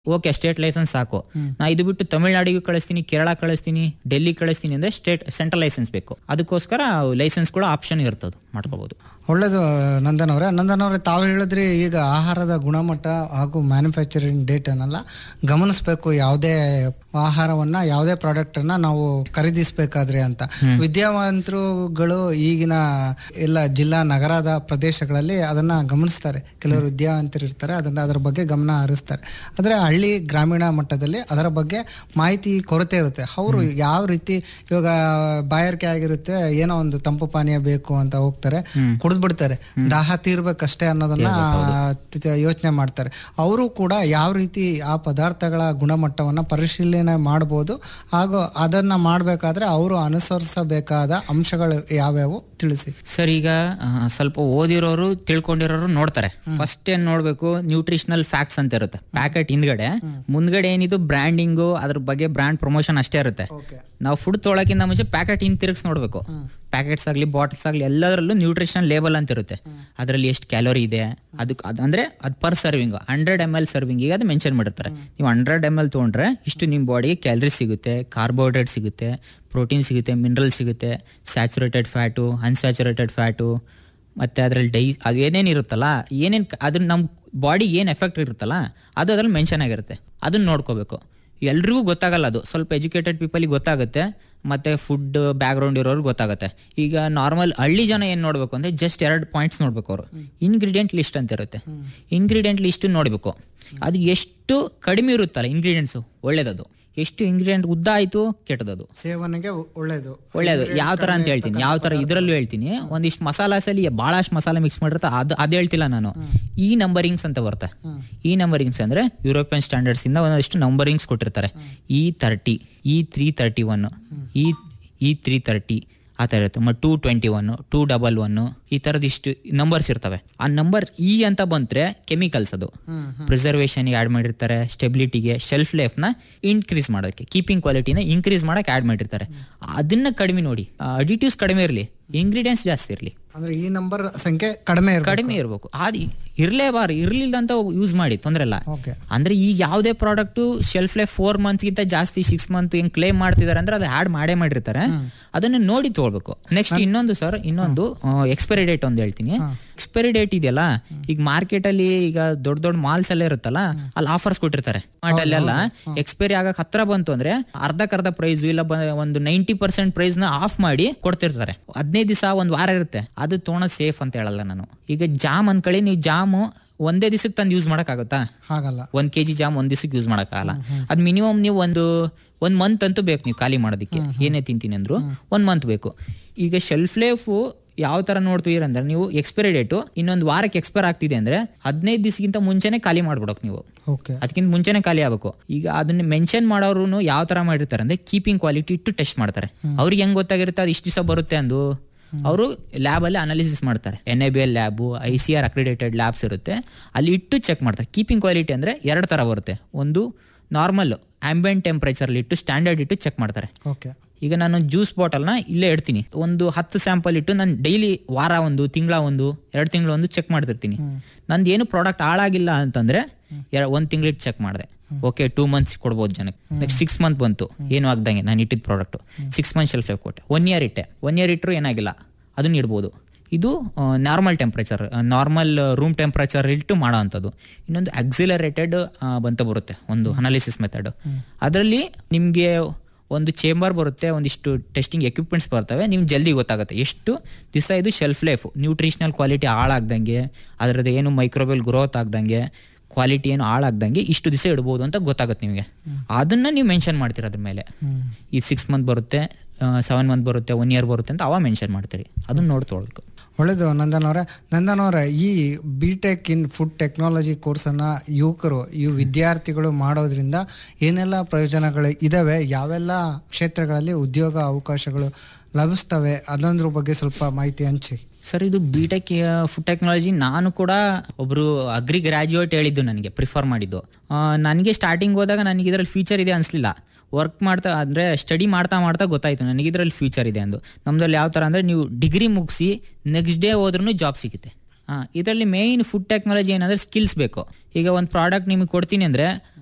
okay state licence ಸಾಕು ನಾ ಇದು ಬಿಟ್ಟು ತಮಿಳ್ನಾಡಿಗೂ ಕಳಿಸ್ತೀನಿ ಕೇರಳ ಕಳಿಸ್ತೀನಿ ಡೆಲ್ಲಿ ಕಳಿಸ್ತೀನಿ ಅಂದ್ರೆ ಸ್ಟೇಟ್ ಸೆಂಟ್ರಲ್ ಲೈಸೆನ್ಸ್ ಬೇಕು ಅದಕ್ಕೋಸ್ಕರ ಲೈಸೆನ್ಸ್ ಕೂಡ ಆಪ್ಷನ್ ಇರ್ತದೆ ಮಾಡ್ಕೋಬಹುದು ಒಳ್ಳೇದು ನಂದನ್ ಅವರೇ ನಂದನ್ ಅವರೇ ತಾವು ಹೇಳಿದ್ರಿ ಈಗ ಆಹಾರದ ಗುಣಮಟ್ಟ ಹಾಗೂ ಮ್ಯಾನುಫ್ಯಾಕ್ಚರಿಂಗ್ ಡೇಟ್ ಅನ್ನೆಲ್ಲ ಗಮನಿಸಬೇಕು ಯಾವುದೇ ಆಹಾರವನ್ನ ಯಾವುದೇ ಪ್ರಾಡಕ್ಟ್ ಅನ್ನ ನಾವು ಖರೀದಿಸಬೇಕಾದ್ರೆ ಅಂತ ವಿದ್ಯಾವಂತರುಗಳು ಈಗಿನ ಎಲ್ಲ ಜಿಲ್ಲಾ ನಗರದ ಪ್ರದೇಶಗಳಲ್ಲಿ ಅದನ್ನ ಗಮನಿಸ್ತಾರೆ ಕೆಲವರು ವಿದ್ಯಾವಂತರು ಇರ್ತಾರೆ ಅದನ್ನ ಅದರ ಬಗ್ಗೆ ಗಮನ ಹರಿಸ್ತಾರೆ ಆದರೆ ಹಳ್ಳಿ ಗ್ರಾಮೀಣ ಮಟ್ಟದಲ್ಲಿ ಅದರ ಬಗ್ಗೆ ಮಾಹಿತಿ ಕೊರತೆ ಇರುತ್ತೆ ಅವರು ಯಾವ ರೀತಿ ಇವಾಗ ಬಾಯಾರಿಕೆ ಆಗಿರುತ್ತೆ ಏನೋ ಒಂದು ತಂಪು ಪಾನೀಯ ಬೇಕು ಅಂತ ಹೋಗ್ತಾರೆ ಕುಡಿದ್ಬಿಡ್ತಾರೆ ದಾಹ ತೀರ್ಬೇಕಷ್ಟೇ ಅನ್ನೋದನ್ನ ಯೋಚನೆ ಮಾಡ್ತಾರೆ ಅವರು ಕೂಡ ಯಾವ ರೀತಿ ಆ ಪದಾರ್ಥಗಳ ಗುಣಮಟ್ಟವನ್ನ ಪರಿಶೀಲನೆ ಮಾಡಬಹುದು ಹಾಗೂ ಅದನ್ನ ಮಾಡಬೇಕಾದ್ರೆ ಅವರು ಅನುಸರಿಸಬೇಕಾದ ಅಂಶಗಳು ಯಾವ್ಯಾವು ತಿಳಿಸಿ ಸರ್ ಈಗ ಆ, ಸ್ವಲ್ಪ ಓದಿರೋರು ತಿಳ್ಕೊಂಡಿರೋರು ನೋಡ್ತಾರೆ ಫಸ್ಟ್ ಏನ್ ನೋಡ್ಬೇಕು ನ್ಯೂಟ್ರಿಷನಲ್ ಫ್ಯಾಕ್ಟ್ಸ್ ಅಂತ ಇರುತ್ತೆ ಪ್ಯಾಕೆಟ್ ಹಿಂದ್ಗಡೆ ಮುಂದ್ಗಡೆ ಏನಿದು ಬ್ರ್ಯಾಂಡಿಂಗು ಅದ್ರ ಬಗ್ಗೆ ಬ್ರ್ಯಾಂಡ್ ಪ್ರಮೋಷನ್ ಅಷ್ಟೇ ಇರುತ್ತೆ ಓಕೆ ನಾವು ಫುಡ್ ತೊಗೊಳಕ್ಕಿಂತ ಮುಂಚೆ ಪ್ಯಾಕೆಟ್ ಹಿಂದ್ ತಿರುಗಿಸ್ ನೋಡ್ಬೇಕು ಪ್ಯಾಕೆಟ್ಸ್ ಆಗಲಿ ಬಾಟಲ್ಸ್ ಆಗಲಿ ಎಲ್ಲದರಲ್ಲೂ ನ್ಯೂಟ್ರಿಷನ್ ಲೇಬಲ್ ಅಂತ ಇರುತ್ತೆ ಅದರಲ್ಲಿ ಎಷ್ಟು ಕ್ಯಾಲೋರಿ ಇದೆ ಅದಕ್ಕೆ ಅದು ಅಂದ್ರೆ ಅದು per serving hundred M L serving ಈಗ ಅದು ಮೆನ್ಷನ್ ಮಾಡಿರ್ತಾರೆ ನೀವು ಹಂಡ್ರೆಡ್ ಎಮ್ ಎಲ್ ತೊಗೊಂಡ್ರೆ ಇಷ್ಟು ನಿಮ್ಮ ಬಾಡಿಗೆ ಕ್ಯಾಲರಿ ಸಿಗುತ್ತೆ ಕಾರ್ಬೋಹೈಡ್ರೇಟ್ ಸಿಗುತ್ತೆ ಪ್ರೋಟೀನ್ ಸಿಗುತ್ತೆ ಮಿನರಲ್ ಸಿಗುತ್ತೆ ಸ್ಯಾಚುರೇಟೆಡ್ ಫ್ಯಾಟು ಅನ್ಸ್ಯಾಚುರೇಟೆಡ್ ಫ್ಯಾಟು ಮತ್ತು ಅದರಲ್ಲಿ ಡೈ ಅದು ಏನೇನು ಇರುತ್ತಲ್ಲ ಏನೇನು ಅದ್ರ ನಮ್ಮ ಬಾಡಿಗೆ ಏನು ಎಫೆಕ್ಟ್ ಇರುತ್ತಲ್ಲ ಅದು ಅದ್ರಲ್ಲಿ ಮೆನ್ಷನ್ ಆಗಿರುತ್ತೆ ಅದನ್ನ ನೋಡ್ಕೋಬೇಕು ಎಲ್ರಿಗೂ ಗೊತ್ತಾಗಲ್ಲ ಅದು ಸ್ವಲ್ಪ ಎಜುಕೇಟೆಡ್ ಪೀಪಲಿಗೆ ಗೊತ್ತಾಗುತ್ತೆ ಮತ್ತೆ ಫುಡ್ ಬ್ಯಾಕ್ಗ್ರೌಂಡ್ ಇರೋರು ಗೊತ್ತಾಗುತ್ತೆ ಈಗ ನಾರ್ಮಲ್ ಹಳ್ಳಿ ಜನ ಏನು ನೋಡಬೇಕು ಅಂದರೆ ಜಸ್ಟ್ ಎರಡು ಪಾಯಿಂಟ್ಸ್ ನೋಡ್ಬೇಕು ಅವರು ಇಂಗ್ರೀಡಿಯೆಂಟ್ ಲಿಸ್ಟ್ ಅಂತ ಇರುತ್ತೆ ಇಂಗ್ರೀಡಿಯೆಂಟ್ ಲಿಸ್ಟ್ ನೋಡಬೇಕು ಅದು ಎಷ್ಟು ಕಡಿಮೆ ಇರುತ್ತಲ್ಲ ಇಂಗ್ರೀಡಿಯೆಂಟ್ಸು ಒಳ್ಳೇದದು ಎಷ್ಟು ಇಂಗ್ರೀಡಿಯೆಂಟ್ ಉದ್ದ ಆಯಿತು ಕೆಟ್ಟದದು ಸೇವನೆಗೆ ಒಳ್ಳೇದು ಒಳ್ಳೇದು ಯಾವ ತರ ಅಂತ ಹೇಳ್ತೀನಿ ಯಾವ ತರ ಇದ್ರಲ್ಲೂ ಹೇಳ್ತೀನಿ ಒಂದಿಷ್ಟು ಮಸಾಲಾಸಲ್ಲಿ ಭಾಳಷ್ಟು ಮಸಾಲೆ ಮಿಕ್ಸ್ ಮಾಡಿರುತ್ತೆ ಅದು ಅದು ಹೇಳ್ತಿಲ್ಲ ನಾನು ಈ ನಂಬರಿಂಗ್ಸ್ ಅಂತ ಬರುತ್ತೆ ಈ ನಂಬರಿಂಗ್ಸ್ ಅಂದ್ರೆ ಯುರೋಪಿಯನ್ ಸ್ಟ್ಯಾಂಡರ್ಡ್ಸ್ ಇಂದ ಒಂದಿಷ್ಟು ನಂಬರಿಂಗ್ಸ್ ಕೊಟ್ಟಿರ್ತಾರೆ E thirty E three thirty one E E three thirty ಆ ಥರ ಇರುತ್ತೆ ಮತ್ತು two twenty one two double one ಈ ಥರದ್ದು ಇಷ್ಟು ನಂಬರ್ಸ್ ಇರ್ತವೆ ಆ ನಂಬರ್ ಇ ಅಂತ ಬಂದ್ರೆ ಕೆಮಿಕಲ್ಸ್ ಅದು ಪ್ರಿಸರ್ವೇಷನ್ಗೆ ಆ್ಯಡ್ ಮಾಡಿರ್ತಾರೆ ಸ್ಟೆಬಿಲಿಟಿಗೆ ಶೆಲ್ಫ್ ಲೈಫ್ನ ಇನ್ಕ್ರೀಸ್ ಮಾಡೋಕ್ಕೆ ಕೀಪಿಂಗ್ ಕ್ವಾಲಿಟಿನ ಇನ್ಕ್ರೀಸ್ ಮಾಡೋಕೆ ಆ್ಯಡ್ ಮಾಡಿರ್ತಾರೆ ಅದನ್ನ ಕಡಿಮೆ ನೋಡಿ ಅಡಿಟಿವ್ಸ್ ಕಡಿಮೆ ಇರಲಿ ಇಂಗ್ರೀಡಿಯೆಂಟ್ಸ್ ಜಾಸ್ತಿ ಇರಲಿ ಅಂದ್ರೆ ಈ ನಂಬರ್ ಸಂಖ್ಯೆ ಕಡಿಮೆ ಇರಬೇಕು ಕಡಿಮೆ ಇರಬೇಕು ಅದು ಇರಲೇಬಾರ ಇರಲಿಲ್ಲ ಅಂತ ಯೂಸ್ ಮಾಡಿ ತೊಂದರೆ ಇಲ್ಲ ಓಕೆ ಅಂದ್ರೆ ಈಗ ಯಾವುದೇ ಪ್ರಾಡಕ್ಟು ಶೆಲ್ಫ್ ಲೈಫ್ ಫೋರ್ ಮಂತ್ಗಿಂತ ಜಾಸ್ತಿ ಸಿಕ್ಸ್ ಮಂತ್ ಹೆಂಗ್ ಕ್ಲೇಮ್ ಮಾಡ್ತಿದ್ದಾರೆ ಅಂದ್ರೆ ಅದು ಆ್ಯಡ್ ಮಾಡೇ ಮಾಡಿರ್ತಾರೆ ಅದನ್ನ ನೋಡಿ ತಗೊಳ್ಬೇಕು ನೆಕ್ಸ್ಟ್ ಇನ್ನೊಂದು ಸರ್ ಇನ್ನೊಂದು ಎಕ್ಸ್ಪೈರಿ ಡೇಟ್ ಒಂದು ಹೇಳ್ತೀನಿ ಎಕ್ಸ್ಪೈರಿ ಡೇಟ್ ಇದೆಯಲ್ಲ ಈಗ ಮಾರ್ಕೆಟ್ ಅಲ್ಲಿ ಈಗ ದೊಡ್ಡ ದೊಡ್ಡ ಮಾಲ್ಸ್ ಎಲ್ಲ ಇರುತ್ತಲ್ಲ ಅಲ್ಲಿ ಆಫರ್ಸ್ ಕೊಟ್ಟಿರ್ತಾರೆ ಅಲ್ಲೆಲ್ಲ ಎಕ್ಸ್ಪೈರಿ ಆಗಕ್ ಹತ್ರ ಬಂತು ಅಂದ್ರೆ ಅರ್ಧಕ್ಕರ್ಧ ಪ್ರೈಸ್ ಇಲ್ಲ ಬ- ಒಂದು ನೈಂಟಿ ಪರ್ಸೆಂಟ್ ಪ್ರೈಸ್ ನ ಆಫ್ ಮಾಡಿ ಕೊಡ್ತಿರ್ತಾರೆ ಹದಿನೈದು ದಿವಸ ಒಂದ್ ವಾರ ಇರುತ್ತೆ ಅದು ತೊಗೊಳೋದು ಸೇಫ್ ಅಂತ ಹೇಳಲ್ಲ ನಾನು ಈಗ ಜಾಮ್ ಅನ್ಕೊಳ್ಳಿ ನೀವು ಜಾಮು ಒಂದೇ ದಿವಸಕ್ಕೆ ತಂದು ಯೂಸ್ ಮಾಡಕ್ಕಾಗುತ್ತಾ ಹಾಗಲ್ಲ ಒಂದ್ ಕೆ ಜಿ ಜಾಮ್ ಒಂದ್ ದಿವಸಕ್ಕೆ ಯೂಸ್ ಮಾಡಕ್ಕಾಗಲ್ಲ ಅದ್ ಮಿನಿಮಮ್ ನೀವು ಒಂದು ಒಂದ್ ಮಂತ್ ಅಂತೂ ಬೇಕು ನೀವು ಖಾಲಿ ಮಾಡೋದಕ್ಕೆ ಏನೇ ತಿಂತೀನಿ ಅಂದ್ರು ಒಂದ್ ಮಂತ್ ಬೇಕು ಈಗ ಶೆಲ್ಫ್ ಲೈಫು ಯಾವ ತರ ನೋಡ್ತೀವಿ ಅಂದ್ರೆ ನೀವು ಎಕ್ಸ್ಪೈರಿ ಡೇಟು ಇನ್ನೊಂದು ವಾರಕ್ಕೆ ಎಕ್ಸ್ಪೈರ್ ಆಗ್ತಿದೆ ಅಂದ್ರೆ ಹದಿನೈದು ದಿವಸಕ್ಕಿಂತ ಮುಂಚೆನೆ ಖಾಲಿ ಮಾಡ್ಬಿಡೋಕ್ ನೀವು ಓಕೆ ಅದಕ್ಕಿಂತ ಮುಂಚೆನೆ ಖಾಲಿ ಆಗ್ಬೇಕು ಈಗ ಅದನ್ನ ಮೆನ್ಷನ್ ಮಾಡೋರು ಯಾವ ತರ ಮಾಡಿರ್ತಾರೆ ಅಂದ್ರೆ ಕೀಪಿಂಗ್ ಕ್ವಾಲಿಟಿ ಇಟ್ಟು ಟೆಸ್ಟ್ ಮಾಡ್ತಾರೆ ಅವ್ರಿಗೆ ಹೆಂಗ್ ಗೊತ್ತಾಗಿರುತ್ತೆ ಅದು ಇಷ್ಟು ದಿವಸ ಬರುತ್ತೆ ಅಂದು ಅವರು ಲ್ಯಾಬ್ ಅಲ್ಲಿ ಅನಾಲಿಸಿಸ್ ಮಾಡ್ತಾರೆ N A B L lab I C R accredited labs ಇರುತ್ತೆ ಅಲ್ಲಿ ಇಟ್ಟು ಚೆಕ್ ಮಾಡ್ತಾರೆ ಕೀಪಿಂಗ್ ಕ್ವಾಲಿಟಿ ಅಂದ್ರೆ ಎರಡು ತರ ಬರುತ್ತೆ ಒಂದು ನಾರ್ಮಲ್ ಆಂಬಿಯಂಟ್ ಟೆಂಪರೇಚರ್ ಇಟ್ಟು ಸ್ಟ್ಯಾಂಡರ್ಡ್ ಇಟ್ಟು ಚೆಕ್ ಮಾಡ್ತಾರೆ ಓಕೆ ಈಗ ನಾನು ಜ್ಯೂಸ್ ಬಾಟಲ್ನ ಇಲ್ಲೇ ಇಡ್ತೀನಿ ಒಂದು ಹತ್ತು ಸ್ಯಾಂಪಲ್ ಇಟ್ಟು ನಾನು ಡೈಲಿ ವಾರ ಒಂದು ತಿಂಗಳ ಒಂದು ಎರಡು ತಿಂಗಳು ಒಂದು ಚೆಕ್ ಮಾಡ್ತಿರ್ತೀನಿ ನಂದು ಏನು ಪ್ರಾಡಕ್ಟ್ ಹಾಳಾಗಿಲ್ಲ ಅಂತಂದ್ರೆ ಎರ- ಒಂದ್ ತಿಂಗಳಿಟ್ಟು ಚೆಕ್ ಮಾಡಿದೆ ಓಕೆ ಟೂ ಮಂತ್ಸ್ ಕೊಡ್ಬೋದು ಜನಕ್ಕೆ ನೆಕ್ಸ್ಟ್ ಸಿಕ್ಸ್ ಮಂತ್ ಬಂತು ಏನು ಆಗ್ದಂಗೆ ನಾನು ಇಟ್ಟಿದ್ದ product six month shelf life ಕೊಟ್ಟೆ ಒನ್ ಇಯರ್ ಇಟ್ಟೆ ಒನ್ ಇಯರ್ ಇಟ್ಟರು ಏನಾಗಿಲ್ಲ ಅದನ್ನ ಇಡ್ಬೋದು ಇದು normal temperature normal room temperature ಇಟ್ಟು ಮಾಡೋ ಅಂಥದ್ದು ಇನ್ನೊಂದು ಅಕ್ಸಿಲರೇಟೆಡ್ ಬಂತ ಬರುತ್ತೆ ಒಂದು ಅನಾಲಿಸಿಸ್ ಮೆಥಡ್ ಅದರಲ್ಲಿ ನಿಮಗೆ ಒಂದು ಚೇಂಬರ್ ಬರುತ್ತೆ ಒಂದಿಷ್ಟು ಟೆಸ್ಟಿಂಗ್ ಎಕ್ವಿಪ್ಮೆಂಟ್ಸ್ ಬರ್ತವೆ ನಿಮ್ಗೆ ಜಲ್ದಿ ಗೊತ್ತಾಗುತ್ತೆ ಎಷ್ಟು ದಿವಸ ಇದು ಶೆಲ್ಫ್ ಲೈಫ್ ನ್ಯೂಟ್ರಿಷನಲ್ ಕ್ವಾಲಿಟಿ ಹಾಳಾಗ್ದಂಗೆ ಅದರದ್ದು ಏನು ಮೈಕ್ರೋಬೆಲ್ ಗ್ರೋತ್ ಆಗ್ದಂಗೆ ಕ್ವಾಲಿಟಿ ಏನು ಹಾಳಾಗ್ದಂಗೆ ಇಷ್ಟು ದಿವಸ ಇಡ್ಬೋದು ಅಂತ ಗೊತ್ತಾಗುತ್ತೆ ನಿಮಗೆ ಅದನ್ನ ನೀವು ಮೆನ್ಷನ್ ಮಾಡ್ತೀರ ಅದ್ರ ಮೇಲೆ ಈ ಸಿಕ್ಸ್ ಮಂತ್ ಬರುತ್ತೆ ಸೆವೆನ್ ಮಂತ್ ಬರುತ್ತೆ ಒನ್ ಇಯರ್ ಬರುತ್ತೆ ಅಂತ ಅವ ಮೆನ್ಷನ್ ಮಾಡ್ತೀರಿ ಅದನ್ನ ನೋಡಿ ತೊಗೊಳ್ಬೇಕು ಒಳ್ಳೇದು ನಂದನ್ ಅವರೇ ನಂದನ್ ಅವರೇ ಈ B tech in food technology ಕೋರ್ಸನ್ನು ಯುವಕರು ಈ ವಿದ್ಯಾರ್ಥಿಗಳು ಮಾಡೋದ್ರಿಂದ ಏನೆಲ್ಲ ಪ್ರಯೋಜನಗಳು ಇದಾವೆ ಯಾವೆಲ್ಲ ಕ್ಷೇತ್ರಗಳಲ್ಲಿ ಉದ್ಯೋಗ ಅವಕಾಶಗಳು ಲಭಿಸ್ತವೆ ಅದೊಂದ್ರ ಬಗ್ಗೆ ಸ್ವಲ್ಪ ಮಾಹಿತಿ ಹಂಚಿ ಸರ್ ಇದು ಬಿ ಟೆಕ್ ಫುಡ್ ಟೆಕ್ನಾಲಜಿ ನಾನು ಕೂಡ ಒಬ್ರು ಅಗ್ರಿ ಗ್ರಾಜ್ಯುಯೇಟ್ ಹೇಳಿದ್ದು ನನಗೆ ಪ್ರಿಫರ್ ಮಾಡಿದ್ದು ನನಗೆ ಸ್ಟಾರ್ಟಿಂಗ್ ಹೋದಾಗ ನನಗೆ ಇದರಲ್ಲಿ ಫ್ಯೂಚರ್ ಇದೆ ಅನಿಸ್ಲಿಲ್ಲ ವರ್ಕ್ ಮಾಡ್ತಾ ಅಂದರೆ ಸ್ಟಡಿ ಮಾಡ್ತಾ ಮಾಡ್ತಾ ಗೊತ್ತಾಯ್ತು ನನಗೆ ಇದರಲ್ಲಿ ಫ್ಯೂಚರ್ ಇದೆ ಅಂದು ನಮ್ದ್ರಲ್ಲಿ ಯಾವ ಥರ ಅಂದರೆ ನೀವು ಡಿಗ್ರಿ ಮುಗಿಸಿ ನೆಕ್ಸ್ಟ್ ಡೇ ಹೋದ್ರೂ ಜಾಬ್ ಸಿಗುತ್ತೆ ಹಾಂ ಇದರಲ್ಲಿ ಮೇಯ್ನ್ ಫುಡ್ ಟೆಕ್ನಾಲಜಿ ಏನಂದ್ರೆ ಸ್ಕಿಲ್ಸ್ ಬೇಕು ಈಗ ಒಂದು ಪ್ರಾಡಕ್ಟ್ ನಿಮಗೆ ಕೊಡ್ತೀನಿ ಅಂದರೆ